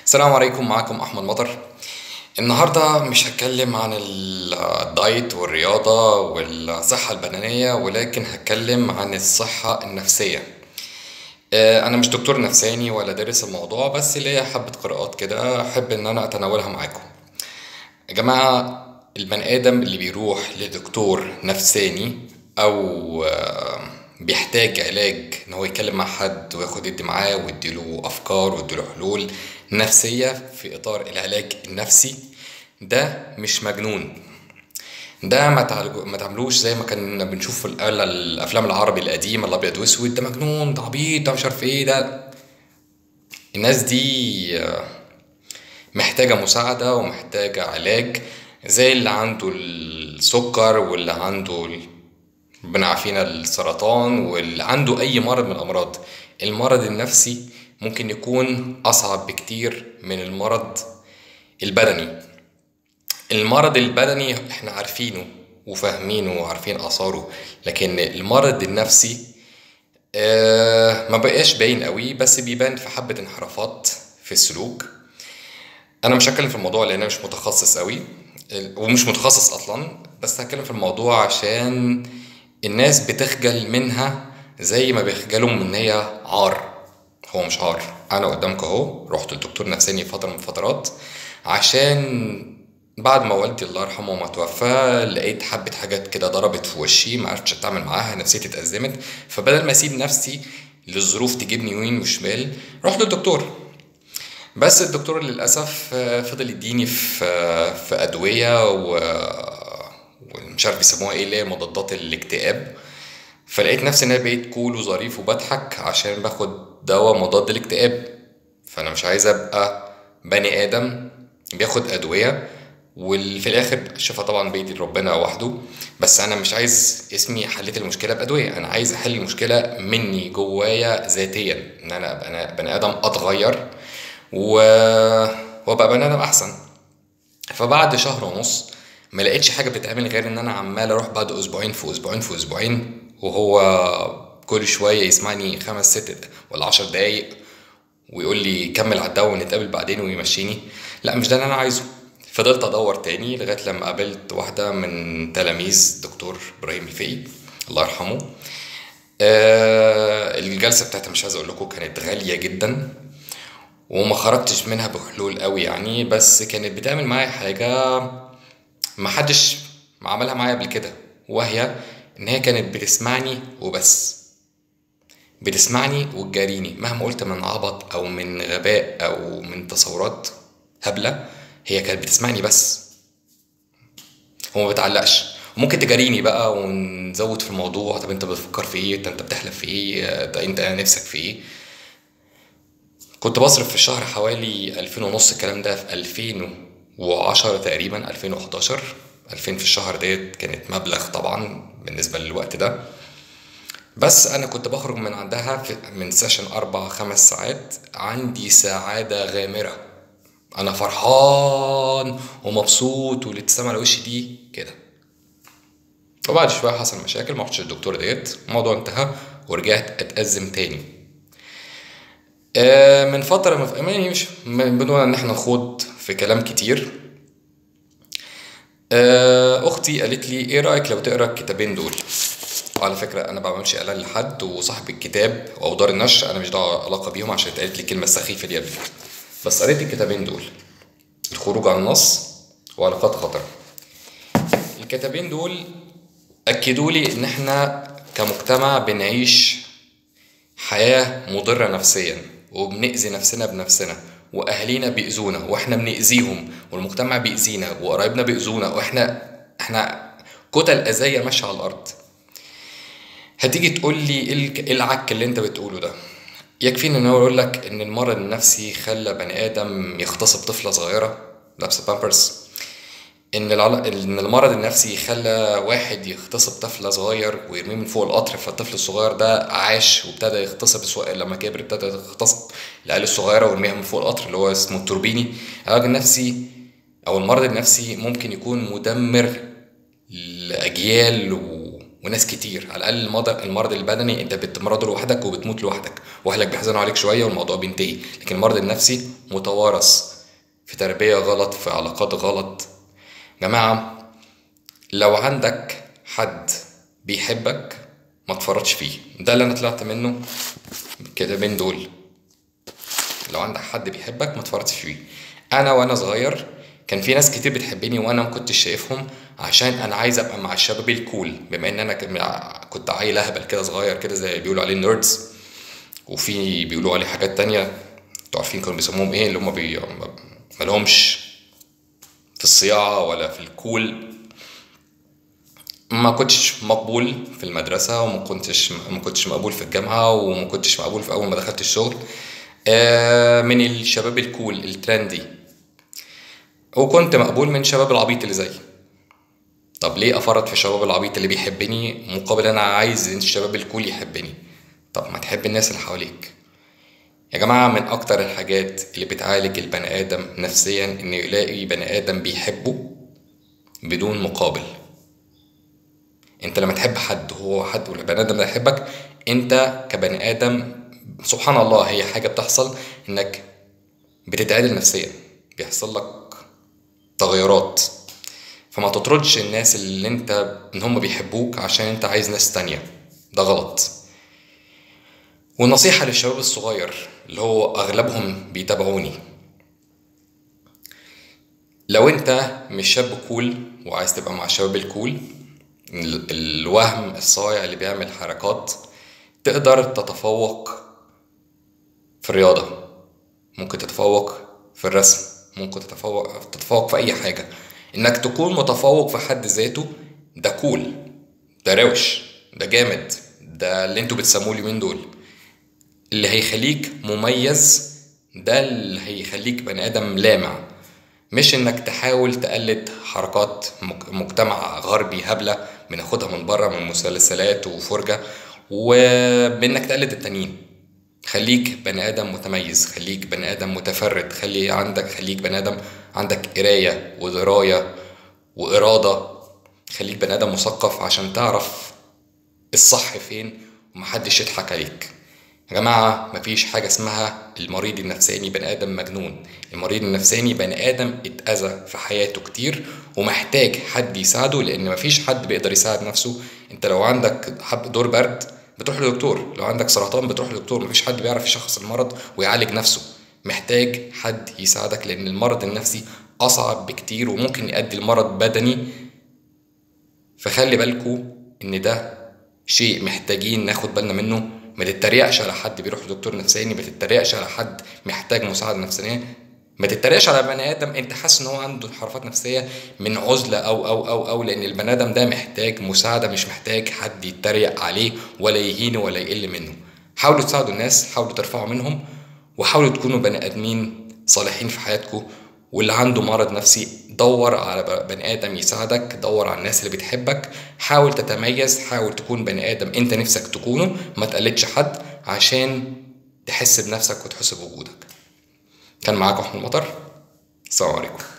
السلام عليكم معكم احمد مطر النهارده مش هتكلم عن الدايت والرياضه والصحه البدنيه ولكن هتكلم عن الصحه النفسيه آه، انا مش دكتور نفساني ولا دارس الموضوع بس ليا حبه قراءات كده احب ان انا اتناولها معاكم يا جماعه البني ادم اللي بيروح لدكتور نفساني او آه، بيحتاج علاج ان هو يتكلم مع حد وياخد يدي معاه ويديله افكار ويديله حلول نفسيه في اطار العلاج النفسي ده مش مجنون ده ما تعالجو- ما تعملوش زي ما كنا بنشوف في الأ- الافلام العربي القديمه الابيض واسود ده مجنون ده عبيط ده مش عارف ايه ده الناس دي آه، محتاجة مساعدة ومحتاجة علاج زي اللي عنده السكر واللي عنده ال- ربنا يعافينا السرطان واللي عنده أي مرض من الأمراض المرض النفسي ممكن يكون أصعب بكتير من المرض البدني المرض البدني احنا عارفينه وفاهمينه وعارفين آثاره لكن المرض النفسي آه ما بقاش باين قوي بس بيبان في حبة انحرافات في السلوك انا مش هتكلم في الموضوع لان انا مش متخصص قوي ال- ومش متخصص اصلا بس هتكلم في الموضوع عشان الناس بتخجل منها زي ما بيخجلوا من ان هي عار هو مش عار انا قدامك اهو رحت للدكتور نفساني فتره من الفترات عشان بعد ما والدي الله يرحمه ما توفى لقيت حبة حاجات كده ضربت في وشي ما عرفتش اتعامل معاها نفسيتي اتأزمت فبدل ما اسيب نفسي للظروف تجيبني يمين وشمال رحت للدكتور بس الدكتور للأسف آه، فضل يديني في آه، في أدوية و ومش عارف بيسموها ايه اللي هي مضادات الاكتئاب فلقيت نفسي ان انا بقيت كول وظريف وبضحك عشان باخد دواء مضاد الاكتئاب فانا مش عايز ابقى بني ادم بياخد ادويه وفي الاخر الشفاء طبعا بيدي ربنا وحده بس انا مش عايز اسمي حليت المشكله بادويه انا عايز احل المشكله مني جوايا ذاتيا ان انا ابقى بني ادم اتغير و... وابقى بني ادم احسن فبعد شهر ونص ما لقيتش حاجه بتتعمل غير ان انا عمال اروح بعد اسبوعين في اسبوعين في اسبوعين وهو كل شويه يسمعني خمس ست ولا عشر دقايق ويقول لي كمل على الدواء ونتقابل بعدين ويمشيني لا مش ده اللي انا عايزه فضلت ادور تاني لغايه لما قابلت واحده من تلاميذ دكتور ابراهيم الفقي الله يرحمه آه الجلسه بتاعتها مش عايز اقول لكم كانت غاليه جدا وما خرجتش منها بحلول قوي يعني بس كانت بتعمل معايا حاجه ما حدش عملها معايا قبل كده وهي ان هي كانت بتسمعني وبس بتسمعني وتجاريني مهما قلت من عبط او من غباء او من تصورات هبله هي كانت بتسمعني بس وما بتعلقش ممكن تجاريني بقى ونزود في الموضوع طب انت بتفكر في ايه ده انت بتحلم في ايه ده انت نفسك في ايه كنت بصرف في الشهر حوالي ألفين ونص الكلام ده في ألفين وعشرة تقريبا ألفين وحداشر ألفين في الشهر ديت كانت مبلغ طبعا بالنسبة للوقت ده بس أنا كنت بخرج من عندها في من سيشن أربع خمس ساعات عندي سعادة غامرة أنا فرحان ومبسوط والابتسامة على وشي دي كده وبعد شوية حصل مشاكل ما رحتش للدكتور ديت الموضوع انتهى ورجعت أتأزم تاني آه، من فترة مف... يعني مش من- بدون ان احنا نخوض في كلام كتير آه، اختي قالت لي ايه رأيك لو تقرا الكتابين دول وعلى فكرة انا ما بعملش اعلان لحد وصاحب الكتاب او دار النشر انا مش دعوة علاقة بيهم عشان اتقالت لي الكلمة السخيفة دي قبل كده بس قريت الكتابين دول الخروج عن النص وعلاقات خطر الكتابين دول اكدوا لي ان احنا كمجتمع بنعيش حياة مضرة نفسيا وبنأذي نفسنا بنفسنا وأهالينا بيأذونا وإحنا بنأذيهم والمجتمع بيأذينا وقرايبنا بيأذونا وإحنا إحنا كتل أذية ماشية على الأرض هتيجي تقول لي إيه الك- إيه العك اللي أنت بتقوله ده يكفيني إن أنا أقول لك إن المرض النفسي خلى بني آدم يغتصب طفلة صغيرة لابسة بامبرز ان العل... ان المرض النفسي خلى واحد يغتصب طفل صغير ويرميه من فوق القطر فالطفل الصغير ده عاش وابتدى يغتصب سو... لما كبر ابتدى يغتصب العيال الصغيره ويرميها من فوق القطر اللي هو اسمه التوربيني العلاج النفسي او المرض النفسي ممكن يكون مدمر لاجيال و... وناس كتير على الاقل المرض المرض البدني انت بتمرض لوحدك وبتموت لوحدك واهلك بيحزنوا عليك شويه والموضوع بينتهي لكن المرض النفسي متوارث في تربيه غلط في علاقات غلط جماعه لو عندك حد بيحبك ما تفرطش فيه ده اللي انا طلعت منه الكتابين دول لو عندك حد بيحبك ما تفرطش فيه انا وانا صغير كان في ناس كتير بتحبني وانا ما كنتش شايفهم عشان انا عايز ابقى مع الشباب الكول بما ان انا كنت عيل اهبل كده صغير كده زي بيقولوا عليه نيردز وفي بيقولوا عليه حاجات تانية انتوا عارفين كانوا بيسموهم ايه اللي هم بي مالهمش في الصياعة ولا في الكول ما كنتش مقبول في المدرسة وما كنتش ما كنتش مقبول في الجامعة وما كنتش مقبول في أول ما دخلت الشغل آه، من الشباب الكول الترندي وكنت مقبول من شباب العبيط اللي زيي طب ليه افرط في الشباب العبيط اللي بيحبني مقابل انا عايز الشباب الكول يحبني طب ما تحب الناس اللي حواليك يا جماعة من أكتر الحاجات اللي بتعالج البني آدم نفسيا إنه يلاقي بني آدم بيحبه بدون مقابل انت لما تحب حد هو حد والبني ادم ده يحبك انت كبني ادم سبحان الله هي حاجه بتحصل انك بتتعدل نفسيا بيحصل لك تغيرات فما تطردش الناس اللي انت ان هم بيحبوك عشان انت عايز ناس تانية ده غلط والنصيحة للشباب الصغير اللي هو أغلبهم بيتابعوني لو أنت مش شاب كول وعايز تبقى مع الشباب الكول الوهم الصايع اللي بيعمل حركات تقدر تتفوق في الرياضة ممكن تتفوق في الرسم ممكن تتفوق تتفوق في أي حاجة إنك تكون متفوق في حد ذاته ده كول ده روش ده جامد ده اللي انتوا بتسموه اليومين دول اللي هيخليك مميز ده اللي هيخليك بني آدم لامع مش انك تحاول تقلد حركات مجتمع غربي هبلة بناخدها من بره من مسلسلات وفرجة وبانك تقلد التانيين خليك بني ادم متميز خليك بني ادم متفرد خلي عندك خليك بني ادم عندك قرايه ودرايه واراده خليك بني ادم مثقف عشان تعرف الصح فين ومحدش يضحك عليك يا جماعة مفيش حاجة اسمها المريض النفساني بني آدم مجنون المريض النفساني بني آدم اتأذى في حياته كتير ومحتاج حد يساعده لأن مفيش حد بيقدر يساعد نفسه أنت لو عندك حب دور برد بتروح لدكتور لو عندك سرطان بتروح لدكتور مفيش حد بيعرف يشخص المرض ويعالج نفسه محتاج حد يساعدك لأن المرض النفسي أصعب بكتير وممكن يؤدي المرض بدني فخلي بالكو إن ده شيء محتاجين ناخد بالنا منه ما تتريقش على حد بيروح لدكتور نفساني ما تتريقش على حد محتاج مساعده نفسيه ما تتريقش على بني ادم انت حاسس ان هو عنده انحرافات نفسيه من عزله او او او او لان البني ادم ده محتاج مساعده مش محتاج حد يتريق عليه ولا يهينه ولا يقل منه حاولوا تساعدوا الناس حاولوا ترفعوا منهم وحاولوا تكونوا بني ادمين صالحين في حياتكم واللي عنده مرض نفسي دور على بني ادم يساعدك دور على الناس اللي بتحبك حاول تتميز حاول تكون بني ادم انت نفسك تكونه ما تقلدش حد عشان تحس بنفسك وتحس بوجودك كان معاكم احمد مطر السلام عليكم